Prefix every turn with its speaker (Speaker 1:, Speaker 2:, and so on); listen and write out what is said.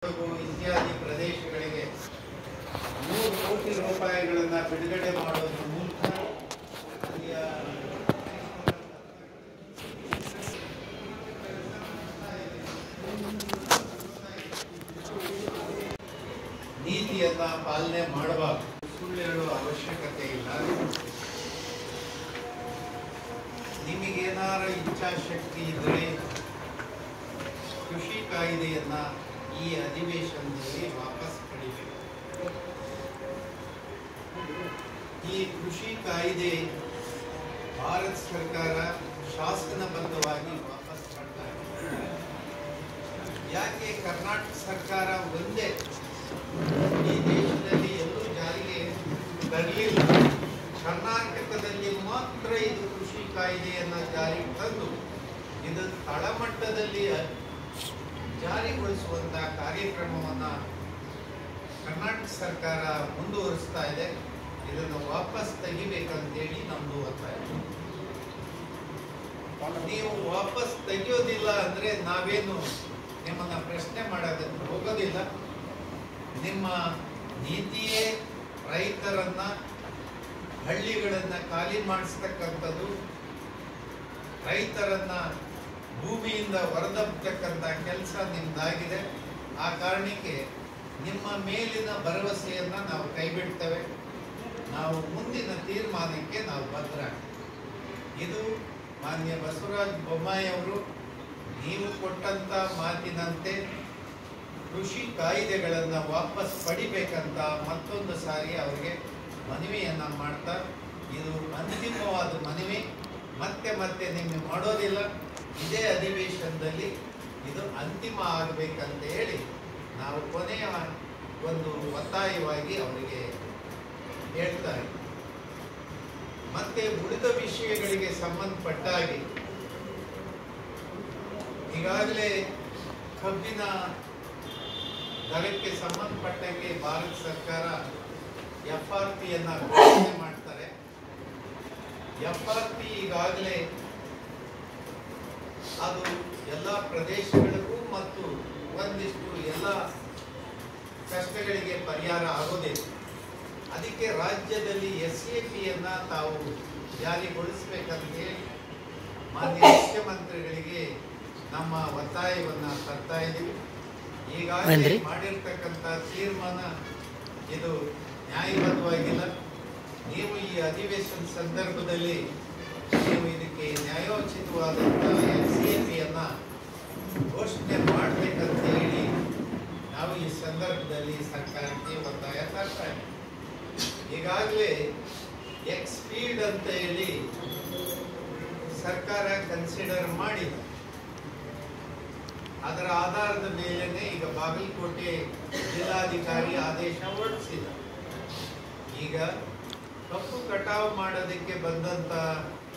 Speaker 1: ಕೊಡಗು ಇತ್ಯಾದಿ ಪ್ರದೇಶಗಳಿಗೆ ನೂರು ಕೋಟಿ ರೂಪಾಯಿಗಳನ್ನ ಬಿಡುಗಡೆ ಮಾಡೋದ್ರ ಮೂಲಕ ಅಲ್ಲಿಯ ನೀತಿಯನ್ನ ಪಾಲನೆ ಮಾಡಬಾರ್ದು ಸುಳ್ಳು ಹೇಳುವ ಅವಶ್ಯಕತೆ ಇಲ್ಲ ನಿಮಗೇನಾರ ಇಚ್ಛಾಶಕ್ತಿ ಇದ್ದರೆ ಕೃಷಿ ಕಾಯ್ದೆಯನ್ನ ಈ ಅಧಿವೇಶನದಲ್ಲಿ ವಾಪಸ್ ಪಡಿಬೇಕು ಈ ಕೃಷಿ ಕಾಯ್ದೆ ಭಾರತ ಸರ್ಕಾರ ಶಾಸನಬದ್ಧವಾಗಿ ವಾಪಸ್ ಪಡ್ತಾ ಇದೆ ಯಾಕೆ ಕರ್ನಾಟಕ ಸರ್ಕಾರ ಒಂದೇ ಈ ದೇಶದಲ್ಲಿ ಎಲ್ಲೂ ಜಾರಿಗೆ ತರಲಿಲ್ಲ ಕರ್ನಾಟಕದಲ್ಲಿ ಮಾತ್ರ ಇದು ಕೃಷಿ ಕಾಯ್ದೆಯನ್ನ ಜಾರಿಗೆ ತಂದು ಇದು ತಳಮಟ್ಟದಲ್ಲಿ ಜಾರಿಗೊಳಿಸುವಂತ ಕಾರ್ಯಕ್ರಮವನ್ನ ಕರ್ನಾಟಕ ಸರ್ಕಾರ ಮುಂದುವರಿಸ್ತಾ ಇದೆ ಇದನ್ನು ವಾಪಸ್ ತೆಗಿಬೇಕಂತೇಳಿ ನಮ್ದು ಒತ್ತಾಯ ನೀವು ವಾಪಸ್ ತೆಗೆಯೋದಿಲ್ಲ ಅಂದ್ರೆ ನಾವೇನು ನಿಮ್ಮನ್ನ ಪ್ರಶ್ನೆ ಮಾಡೋದಕ್ಕೆ ಹೋಗೋದಿಲ್ಲ ನಿಮ್ಮ ನೀತಿಯೇ ರೈತರನ್ನ ಹಳ್ಳಿಗಳನ್ನ ಖಾಲಿ ಮಾಡಿಸ್ತಕ್ಕಂಥದ್ದು ರೈತರನ್ನ ಭೂಮಿಯಿಂದ ಹೊರದಬ್ಬತಕ್ಕಂಥ ಕೆಲಸ ನಿಮ್ದಾಗಿದೆ ಆ ಕಾರಣಕ್ಕೆ ನಿಮ್ಮ ಮೇಲಿನ ಭರವಸೆಯನ್ನ ನಾವು ಕೈಬಿಡ್ತೇವೆ ನಾವು ಮುಂದಿನ ತೀರ್ಮಾನಕ್ಕೆ ನಾವು ಬದ್ಧ ಇದು ಮಾನ್ಯ ಬಸವರಾಜ ಬೊಮ್ಮಾಯಿ ಅವರು ನೀವು ಕೊಟ್ಟಂತ ಮಾತಿನಂತೆ ಕೃಷಿ ಕಾಯ್ದೆಗಳನ್ನು ವಾಪಸ್ ಪಡಿಬೇಕಂತ ಮತ್ತೊಂದು ಸಾರಿ ಅವರಿಗೆ ಮನವಿಯನ್ನ ಮಾಡ್ತಾ ಇದು ಅಂತಿಮವಾದ ಮನವಿ ಮತ್ತೆ ಮತ್ತೆ ನಿಮಗೆ ಮಾಡೋದಿಲ್ಲ ಇದೇ ಅಧಿವೇಶನದಲ್ಲಿ ಇದು ಅಂತಿಮ ಆಗಬೇಕಂತ ಹೇಳಿ ನಾವು ಕೊನೆಯ ಒಂದು ಒತ್ತಾಯವಾಗಿ ಅವರಿಗೆ ಹೇಳ್ತಾರೆ ಮತ್ತೆ ಉಳಿದ ವಿಷಯಗಳಿಗೆ ಸಂಬಂಧಪಟ್ಟ ಹಾಗೆ ಈಗಾಗಲೇ ಕಬ್ಬಿನ ದರಕ್ಕೆ ಸಂಬಂಧಪಟ್ಟಂಗೆ ಭಾರತ ಸರ್ಕಾರ ಎಫ್ ಆರ್ ಪಿಯನ್ನ ಘೋಷಣೆ ಮಾಡ್ತಾರೆ ಎಫ್ ಆರ್ ಪಿ ಈಗಾಗಲೇ ಅದು ಎಲ್ಲ ಪ್ರದೇಶಗಳಿಗೂ ಮತ್ತು ಒಂದಿಷ್ಟು ಎಲ್ಲ ಕಷ್ಟಗಳಿಗೆ ಪರಿಹಾರ ಆಗೋದಿಲ್ಲ ಅದಕ್ಕೆ ರಾಜ್ಯದಲ್ಲಿ ಎಸ್ ಎ ಪಿಯನ್ನ ತಾವು ಜಾರಿಗೊಳಿಸಬೇಕಂತ ಹೇಳಿ ಮಾನ್ಯ ಮುಖ್ಯಮಂತ್ರಿಗಳಿಗೆ ನಮ್ಮ ಒತ್ತಾಯವನ್ನ ತರ್ತಾ ಇದ್ದೀವಿ ಈಗಾಗಲೇ
Speaker 2: ಅಂದ್ರಿ?
Speaker 1: ಮಾಡಿರ್ತಕ್ಕಂಥ ತೀರ್ಮಾನ ಇದು ನ್ಯಾಯಬದ್ಧವಾಗಿಲ್ಲ ನೀವು ಈ ಅಧಿವೇಶನ ಸಂದರ್ಭದಲ್ಲಿ ನೀವು ಇದಕ್ಕೆ ನ್ಯಾಯೋಚಿತವಾದಂತಹ ಎಸ್ ಎ ಪಿಯನ್ನ ಘೋಷಣೆ ಮಾಡಬೇಕಂತ ಹೇಳಿ ನಾವು ಈ ಸಂದರ್ಭದಲ್ಲಿ ಸರ್ಕಾರಕ್ಕೆ ಒತ್ತಾಯ ತರ್ತಾ ಇದ್ದೀವಿ ಈಗಾಗಲೇ ಎಕ್ಸ್ಪೀಡ್ ಅಂತ ಹೇಳಿ ಸರ್ಕಾರ ಕನ್ಸಿಡರ್ ಮಾಡಿದೆ ಅದರ ಆಧಾರದ ಮೇಲೆನೆ ಈಗ ಬಾಗಲಕೋಟೆ ಜಿಲ್ಲಾಧಿಕಾರಿ ಆದೇಶ ಹೊರಡಿಸಿದ ಈಗ ಕಪ್ಪು ಕಟಾವು ಮಾಡೋದಕ್ಕೆ ಬಂದಂತ